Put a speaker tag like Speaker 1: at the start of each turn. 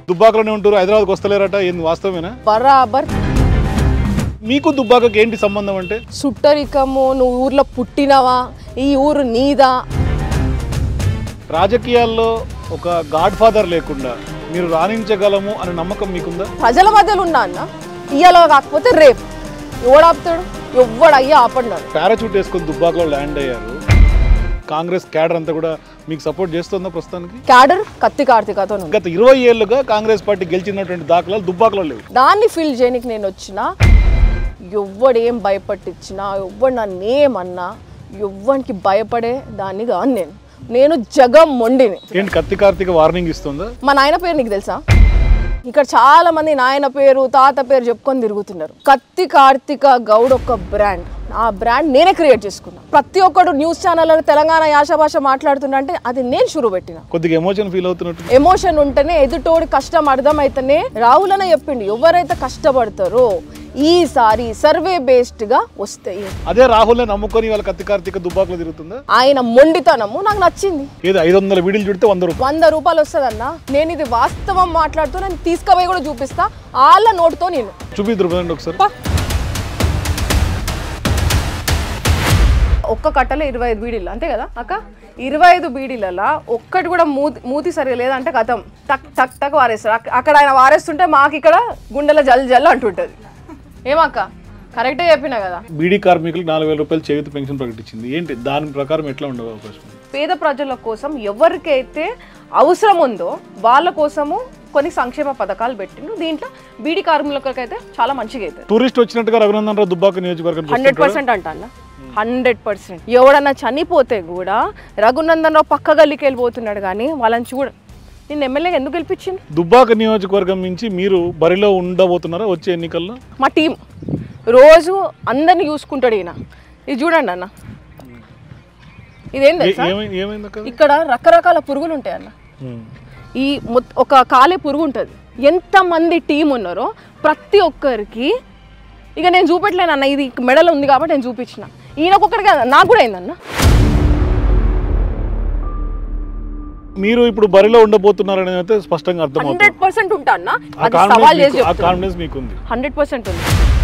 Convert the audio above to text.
Speaker 1: దుబ్బాకలోనే ఉంటారు హైదరాబాద్కి వస్తలేరట ఏంది వాస్తవమేనా
Speaker 2: బరాబర్
Speaker 1: మీకు దుబ్బాకకి ఏంటి సంబంధం అంటే
Speaker 2: సుట్టరికము నువ్వు ఊర్లో పుట్టినవా ఈ ఊరు నీదా
Speaker 1: రాజకీయాల్లో ఒక గాడ్ ఫాదర్ లేకుండా మీరు రాణించగలము అనే నమ్మకం మీకుందా
Speaker 2: ప్రజల మధ్యలో ఉన్నా అన్న ఇయ్యాల కాకపోతే రేపు ఎవడాపుతాడు ఎవ్వడయ్యా ఆపడ్డాడు
Speaker 1: పారాచూట్ వేసుకొని దుబ్బాకలో ల్యాండ్ అయ్యారు కాంగ్రెస్ క్యాడర్ అంతా కూడా మీకు సపోర్ట్ చేస్తుందా ప్రస్తుతానికి
Speaker 2: క్యాడర్ కత్తి కార్తికతో ఉంది.
Speaker 1: గత ఇరవై ఏళ్ళుగా కాంగ్రెస్ పార్టీ గెలిచినటువంటి దాఖలాలు దుబ్బాకలో లేవు
Speaker 2: దాన్ని ఫీల్ చేయనికి నేను వచ్చిన ఎవ్వడేం భయపట్టించినా ఎవ్వడు నన్ను ఏమన్నా ఎవ్వనికి భయపడే దాన్ని కాను నేను నేను జగం మొండిని
Speaker 1: ఏంటి కత్తి కార్తీక వార్నింగ్ ఇస్తుందా
Speaker 2: మా నాయన పేరు నీకు తెలుసా ఇక్కడ చాలా మంది నాయన పేరు తాత పేరు చెప్పుకొని తిరుగుతున్నారు కత్తి కార్తిక గౌడ్ ఒక బ్రాండ్ ఆ బ్రాండ్ నేనే క్రియేట్ చేసుకున్నా ప్రతి ఒక్కడు న్యూస్ ఛానల్ తెలంగాణ యాస భాష మాట్లాడుతున్నా అంటే అది నేను షురు పెట్టిన
Speaker 1: కొద్దిగా ఎమోషన్ ఫీల్ అవుతున్నట్టు
Speaker 2: ఎమోషన్ ఉంటేనే ఎదుటోడి కష్టం అర్థమైతేనే రాహులనే చెప్పిండు ఎవరైతే కష్టపడతారో ఈసారి సర్వే బేస్డ్ గా వస్తాయి
Speaker 1: అదే రాహుల్ నమ్ముకొని వాళ్ళ కత్తి కార్తీక దుబ్బాకలో తిరుగుతుందా
Speaker 2: ఆయన మొండితనము నాకు నచ్చింది
Speaker 1: ఏదో ఐదు వందల వీడియోలు చుడితే వంద రూపాయలు
Speaker 2: వంద రూపాయలు వస్తుందన్న నేను ఇది వాస్తవం మాట్లాడుతూ నేను తీసుకుపోయి కూడా చూపిస్తా వాళ్ళ నోటుతో నేను
Speaker 1: చూపిద్దరు పదండి ఒకసారి
Speaker 2: పా. ఒక్క కట్టలో ఇరవై ఐదు బీడీలు అంతే కదా అక్క ఇరవై ఐదు బీడీలలో ఒక్కటి కూడా మూతి మూతి సరిగా లేదంటే కథం టక్ టక్ టక్ వారేస్తారు అక్క- అక్కడ ఆయన వారేస్తుంటే మాకు ఇక్కడ గుండెల జల్ జల్ అంటుంటుంది ఏమక్క కరెక్టే చెప్పినా కదా
Speaker 1: బీడీ కార్మికులకు నాలుగు వేల రూపాయలు చేయూత పెన్షన్ ప్రకటించింది ఏంటి దాని ప్రకారం ఎట్లా ఉండవు అవకాశం ఉంది?
Speaker 2: పేద ప్రజల కోసం ఎవరికైతే అవసరం ఉందో వాళ్ళ కోసము కొన్ని సంక్షేమ పథకాలు పెట్టిండు దీంట్లో బీడీ కార్మికులకైతే చాలా మంచిగా అవుతుంది
Speaker 1: టూరిస్ట్ వచ్చినట్టుగా రఘునందన్ రావు దుబ్బాక నియోజకవర్గం
Speaker 2: హండ్రెడ్ పర్సెంట్ అంట అన్న హండ్రెడ్ పర్సెంట్ ఎవడన్నా చనిపోతే కూడా రఘునందన్ రావు పక్క గల్లికి వెళ్ళిపోతున్నాడు కానీ వాళ్ళని చూడ నేను ఎమ్మెల్యేగా ఎందుకు గెలిపించింది
Speaker 1: దుబ్బాక నియోజకవర్గం నుంచి మీరు బరిలో ఉండబోతున్నారా వచ్చే ఎన్నికల్లో
Speaker 2: మా టీం రోజు అందరిని చూసుకుంటాడు ఈయన ఇది చూడండి అన్న ఇదేం
Speaker 1: ఏ-
Speaker 2: తెలుసా
Speaker 1: ఏమైంది ఏమైంది అక్క
Speaker 2: ఇక్కడ రకరకాల పురుగులు ఉంటాయి అన్న
Speaker 1: ఉమ్.
Speaker 2: ఈ మొత్- ఒక కాలే పురుగు ఉంటుంది ఎంతమంది టీం ఉన్నారో ప్రతి ఒక్కరికి ఇక నేను చూపెట్టలేను అన్న ఇది మెడలో ఉంది కాబట్టి నేను చూపించిన ఈయనకొక్కడికి నాకు కూడా అయిందన్న
Speaker 1: మీరు ఇప్పుడు బరిలో ఉండబోతున్నారని అయితే స్పష్టంగా అర్థమవుతుంది
Speaker 2: హండ్రెడ్ పర్సెంట్ ఉంటా అన్న
Speaker 1: ఆ
Speaker 2: అది సవాల్
Speaker 1: కాన్ఫిడెన్స్
Speaker 2: చేసి
Speaker 1: మీకు- ఆ
Speaker 2: చెప్తున్నా
Speaker 1: కాన్ఫిడెన్స్ మీకుంది
Speaker 2: హండ్రెడ్ పర్సెంట్ ఉంది